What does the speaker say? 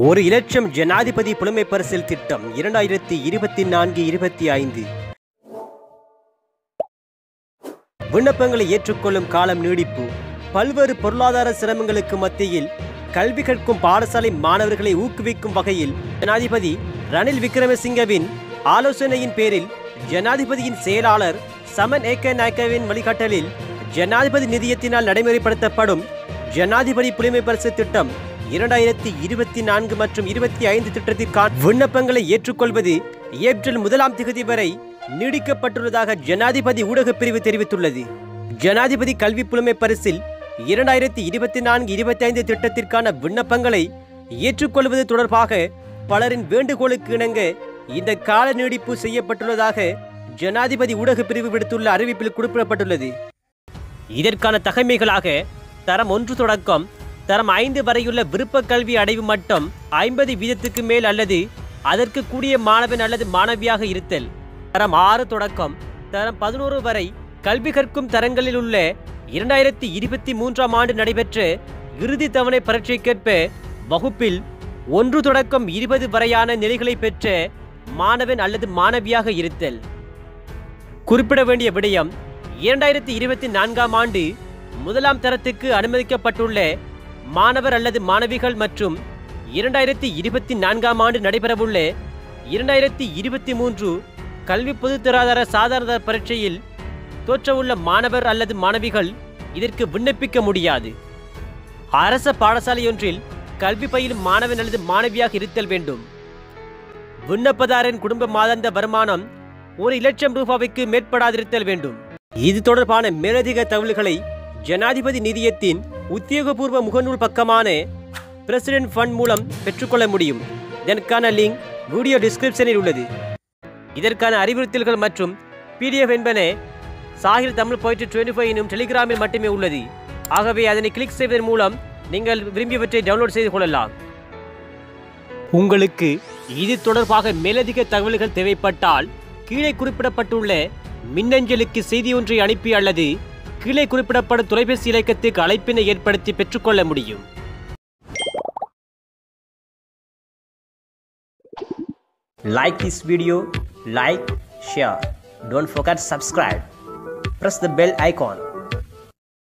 ஒரு இலட்சம் ஜனாதிபதி புலமை பரிசில் திட்டம் இரண்டாயிரத்தி இருபத்தி நான்கு இருபத்தி ஐந்து விண்ணப்பங்களை ஏற்றுக்கொள்ளும் காலம் நீடிப்பு பல்வேறு பொருளாதார சிரமங்களுக்கு மத்தியில் கல்வி கற்கும் பாடசாலை மாணவர்களை ஊக்குவிக்கும் வகையில் ஜனாதிபதி ரணில் விக்ரமசிங்கவின் ஆலோசனையின் பேரில் ஜனாதிபதியின் செயலாளர் சமன் ஏக்க நாயக்கவின் வழிகாட்டலில் ஜனாதிபதி நிதியத்தினால் நடைமுறைப்படுத்தப்படும் ஜனாதிபதி புலிமை பரிசு திட்டம் இரண்டாயிரத்தி இருபத்தி நான்கு மற்றும் இருபத்தி ஐந்து திட்டத்திற்கான விண்ணப்பங்களை ஏற்றுக்கொள்வது ஏப்ரல் முதலாம் திகதி வரை நீடிக்கப்பட்டுள்ளதாக ஜனாதிபதி ஊடகப் பிரிவு தெரிவித்துள்ளது ஜனாதிபதி கல்வி புலமை பரிசில் இரண்டாயிரத்தி இருபத்தி நான்கு இருபத்தி ஐந்து திட்டத்திற்கான விண்ணப்பங்களை ஏற்றுக்கொள்வது தொடர்பாக பலரின் வேண்டுகோளுக்கு இணங்க இந்த கால நீடிப்பு செய்யப்பட்டுள்ளதாக ஜனாதிபதி ஊடகப் பிரிவு விடுத்துள்ள அறிவிப்பில் குறிப்பிடப்பட்டுள்ளது இதற்கான தகைமைகளாக தரம் ஒன்று தொடக்கம் தரம் ஐந்து வரையுள்ள விருப்ப கல்வி அடைவு மட்டம் ஐம்பது வீதத்துக்கு மேல் அல்லது அதற்கு கூடிய மாணவன் அல்லது மாணவியாக இருத்தல் தரம் ஆறு தொடக்கம் தரம் பதினோரு வரை கல்வி கற்கும் தரங்களில் உள்ள இரண்டாயிரத்தி இருபத்தி மூன்றாம் ஆண்டு நடைபெற்ற இறுதி தவணை பரீட்சைக்கேற்ப வகுப்பில் ஒன்று தொடக்கம் இருபது வரையான நிலைகளை பெற்ற மாணவன் அல்லது மாணவியாக இருத்தல் குறிப்பிட வேண்டிய விடயம் இரண்டாயிரத்தி இருபத்தி நான்காம் ஆண்டு முதலாம் தரத்துக்கு அனுமதிக்கப்பட்டுள்ள மாணவர் அல்லது மாணவிகள் மற்றும் இரண்டாயிரத்தி இருபத்தி நான்காம் ஆண்டு நடைபெறவுள்ள இரண்டாயிரத்தி இருபத்தி மூன்று கல்வி பொதுத்தராதர சாதாரண பரீட்சையில் தோற்றவுள்ள மாணவர் அல்லது மாணவிகள் இதற்கு விண்ணப்பிக்க முடியாது அரச பாடசாலையொன்றில் கல்வி பயிலும் மாணவன் அல்லது மாணவியாக இருத்தல் வேண்டும் விண்ணப்பதாரின் குடும்ப மாதாந்த வருமானம் ஒரு இலட்சம் ரூபாய்க்கு மேற்படாதிருத்தல் வேண்டும் இது தொடர்பான மேலதிக தகவல்களை ஜனாதிபதி நிதியத்தின் உத்தியோகபூர்வ முகநூல் பக்கமான பிரசிடென்ட் ஃபண்ட் மூலம் பெற்றுக்கொள்ள முடியும் இதற்கான லிங்க் வீடியோ டிஸ்கிரிப்ஷனில் உள்ளது இதற்கான அறிவுறுத்தல்கள் மற்றும் பிடிஎஃப் என்பன சாகில் தமிழ் போயிட்டு டுவெண்ட்டி ஃபைவ் எனும் டெலிகிராமில் மட்டுமே உள்ளது ஆகவே அதனை கிளிக் செய்வதன் மூலம் நீங்கள் விரும்பியவற்றை டவுன்லோட் செய்து கொள்ளலாம் உங்களுக்கு இது தொடர்பாக மேலதிக தகவல்கள் தேவைப்பட்டால் கீழே குறிப்பிடப்பட்டுள்ள மின்னஞ்சலுக்கு செய்தி ஒன்றை அனுப்பி அல்லது கீழே குறிப்பிடப்படும் தொலைபேசி இலக்கத்துக்கு அழைப்பினை ஏற்படுத்தி பெற்றுக்கொள்ள முடியும் Like this video, like, share. Don't forget subscribe. Press the bell icon